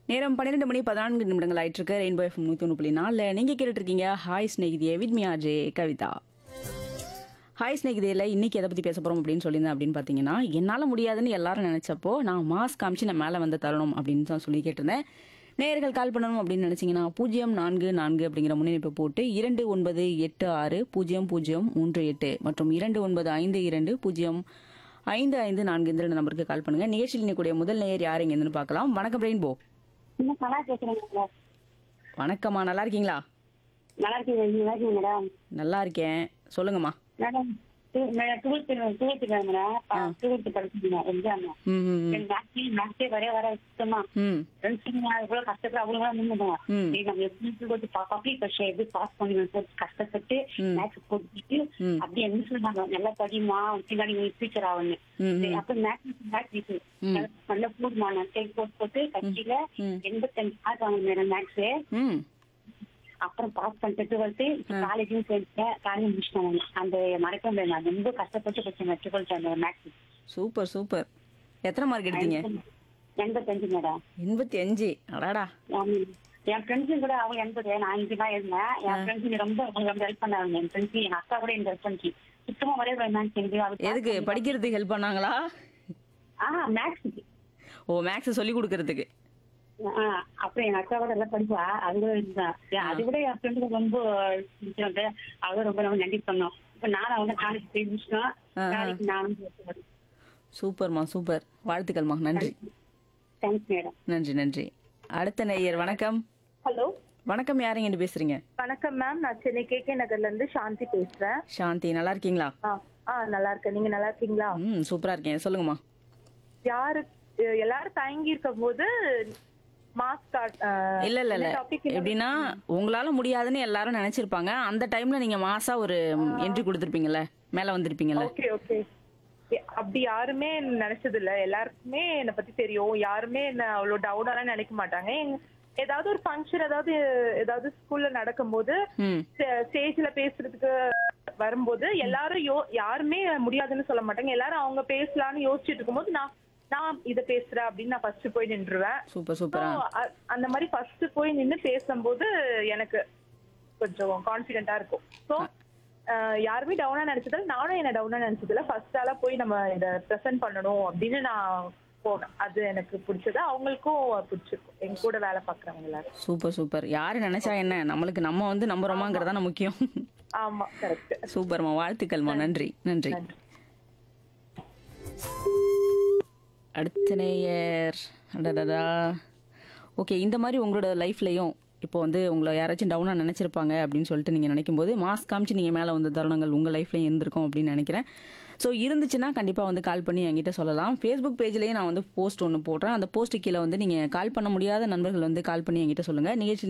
நேரம் பன்னிரெண்டு மணி பதினான்கு நிமிடங்கள் ஆயிட்டு இருக்கு ரெயின்போ எஃப்எம் நூற்றி ஒன்று புள்ளி நாலில் நீங்கள் கேட்டுட்டு இருக்கீங்க hi Snehithiye with me RJ Kavitha hi ஸ்நேகிதியில் இன்னைக்கு எதை பற்றி பேச போகிறோம் அப்படின்னு சொல்லியிருந்தேன் அப்படின்னு பார்த்தீங்கன்னா என்னால் முடியாதுன்னு எல்லாரும் நினச்சப்போ நான் மாஸ்க் காமிச்சு நான் மேலே வந்து தரணும் அப்படின்னு தான் சொல்லி கேட்டிருந்தேன் நேயர்கள் கால் பண்ணணும் அப்படின்னு நினச்சிங்கன்னா பூஜ்ஜியம் நான்கு நான்கு அப்படிங்கிற முன்னெடுப்பு போட்டு இரண்டு ஒன்பது எட்டு ஆறு பூஜ்ஜியம் பூஜ்ஜியம் மூன்று எட்டு மற்றும் இரண்டு ஒன்பது ஐந்து இரண்டு பூஜ்ஜியம் ஐந்து ஐந்து நான்கு இந்த ரெண்டு நம்பருக்கு கால் பண்ணுங்க நிகழ்ச்சியில் நிற்கக்கூடிய முதல் நேயர் யார் எங்கேருந்து பார்க்கலாம் வணக்கம் ரெயின்போ இன்னும் நல்லா கேட்குறேங்க வணக்கம்மா நல்லா இருக்கீங்களா நல்லா இருக்கீங்க நல்லா இருக்கீங்க மேடம் நல்லா இருக்கேன் சொல்லுங்கம்மா madam twelfth twelfth madam twelfth படிச்சிருக்கீங்க எக்ஸாம் ம் ம், ம். மேக்ஸே மேக்ஸே வரே வர சுத்தமா ம் ஃப்ரெண்ட்ஸ் அவ்வளோ கஷ்டப்பட்டு அவ்வளோ நின்றுடுவோம் ம். நம்ம எப்படி போட்டு பப்ளிக் பரீட்சை எப்படி பாஸ் பண்ணுவேன் போட்டு கஷ்டப்பட்டு ம். மேக்ஸ் போட்டுட்டு ம். அப்படியே என்ன சொல்றாங்க நல்லா படிமா பின்னாடி நீ டீச்சர் ஆகணும் ம், ம். அப்ப மேக்ஸ் மேக்ஸ் ம். நல்லா போடுமா நான் டேக் போட்டு போட்டு கட்சியில ம். எண்பத்தஞ்சு மார்க் வாங்க மேடம் மேக்ஸ் ம் அப்புறம் பாஸ் பண்ணிட்டு டுவெல்த்து காலேஜும் சேர்த்தேன் காலேஜ் முடிச்சிட்டேன் அந்த மறக்க முடியாது நான் ரொம்ப கஷ்டப்பட்டு படிச்சேன் டுவெல்த் அந்த மேக்ஸ் சூப்பர் சூப்பர் எத்தனை மார்க் எடுத்தீங்க எண்பத்தஞ்சு மேடம் எண்பத்தி அஞ்சு அடாடா என் ஃப்ரெண்ட்ஸும் கூட அவங்க எண்பது நான் அஞ்சு தான் இருந்தேன் என் ஃப்ரெண்ட்ஸுங்க ரொம்ப அவங்க ரொம்ப ஹெல்ப் பண்ணாங்க என் ஃப்ரெண்ட்ஸ் என் அக்கா கூட எனக்கு ஹெல்ப் பண்ணிச்சு சுத்தமா வரே மேக்ஸ் எனக்கு அது எதுக்கு படிக்கிறதுக்கு ஹெல்ப் பண்ணாங்களா ஆ மேக்ஸுக்கு ஓ மேக்ஸ் சொல்லி கொடுக்கறதுக்கு அப்புறம் என் அக்கா கூட எல்லாம் படிப்பா அது கூட இருந்தான் ஏன் அது கூட என் ஃப்ரெண்டு ரொம்ப பிடிச்சவங்க அவரும் ரொம்ப ரொம்ப நன்றி பண்ணோம் இப்ப நானும் அவங்க காலேஜ் போய் முடிச்சிட்டோம் ஆ. நாளைக்கு நானும் போய் சூப்பர்மா சூப்பர் வாழ்த்துக்கள்மா நன்றி தேங்க்ஸ் மேடம் நன்றி நன்றி அடுத்த நேயர் வணக்கம் ஹலோ வணக்கம் யாருங்க பேசுறீங்க வணக்கம் மேம் நான் சென்னை கே கே நகர்ல இருந்து சாந்தி பேசுறேன் சாந்தி நல்லா இருக்கீங்களா ஆ ஆ நல்லா இருக்கேன் நீங்க நல்லா இருக்கீங்களா ம் சூப்பரா இருக்கேன் சொல்லுங்கம்மா யாரு அஹ் எல்லாரும் தயங்கி இருக்கும் போது மாஸ்க் இல்ல இல்ல இல்ல எப்படின்னா உங்களால முடியாதுன்னு எல்லாரும் நினைச்சிருப்பாங்க அந்த டைம்ல நீங்க மாசா ஒரு என்ட்ரி கொடுத்துருப்பீங்கல்ல மேல வந்திருப்பீங்கல்ல ஓகே ஓகே அப்படி யாருமே நினைச்சது இல்ல எல்லாருக்குமே என்னை பத்தி தெரியும் யாருமே என்ன அவ்வளவு டவுனாலாம் நினைக்க மாட்டாங்க எங்க- ஏதாவது ஒரு ஃபங்க்ஷன் ஏதாவது ஏதாவது ஸ்கூல்ல நடக்கும்போது ம் ஸ்டேஜ்ல பேசுறதுக்கு வரும்போது எல்லாரும் யோ யாருமே முடியாதுன்னு சொல்ல மாட்டாங்க எல்லாரும் அவங்க பேசலாம்னு யோசிச்சுட்டு இருக்கும்போது நான் நான் இத பேசுறேன் அப்படின்னு நான் ஃபர்ஸ்ட் போய் நின்றுவேன் சூப்பர் சூப்பரா So, அ- அந்த மாதிரி ஃபர்ஸ்ட் போய் நின்னு பேசும்போது எனக்கு கொஞ்சம் கான்பிடென்ட்டா இருக்கும் ஸோ யாருமே டவுனா நினைச்சதில்ல நானும் என்ன டவுனா நினைச்சதில்ல ஃபர்ஸ்ட் ஆளா போய் நம்ம இத ப்ரெசென்ட் பண்ணணும் அப்படின்னு நான் போனேன் அது எனக்கு பிடிச்சது அவங்களுக்கும் பிடிச்சிருக்கும் எங்க கூட வேலை பாக்குறவங்க எல்லாரும் சூப்பர் சூப்பர் யாரு நினைச்சா என்ன நம்மளுக்கு நம்ம வந்து நம்புறோமாங்கிறது தானே முக்கியம் ஆமா கரெக்ட் சூப்பர்மா வாழ்த்துக்கள்மா நன்றி நன்றி நன்றி அடுத்த நேயர் அடடடா ஓகே இந்த மாதிரி உங்களோட லைஃப்லையும் இப்போ வந்து உங்களை யாராச்சும் டவுனாக நினச்சிருப்பாங்க அப்படின்னு சொல்லிட்டு நீங்கள் நினைக்கும் போது மாஸ்க் காமிச்சு நீங்கள் மேலே வந்த தருணங்கள் உங்கள் லைஃப்லையும் இருந்திருக்கும் அப்படின்னு நினைக்கிறேன் ஸோ இருந்துச்சுன்னா கண்டிப்பாக வந்து கால் பண்ணி என்கிட்ட சொல்லலாம் ஃபேஸ்புக் பேஜ்லேயே நான் வந்து போஸ்ட் ஒன்று போடுறேன் அந்த போஸ்ட்டு கீழே வந்து நீங்கள் கால் பண்ண முடியாத நண்பர்கள் வந்து கால் பண்ணி என்கிட்ட சொல்லுங்கள் நிகழ்ச்சி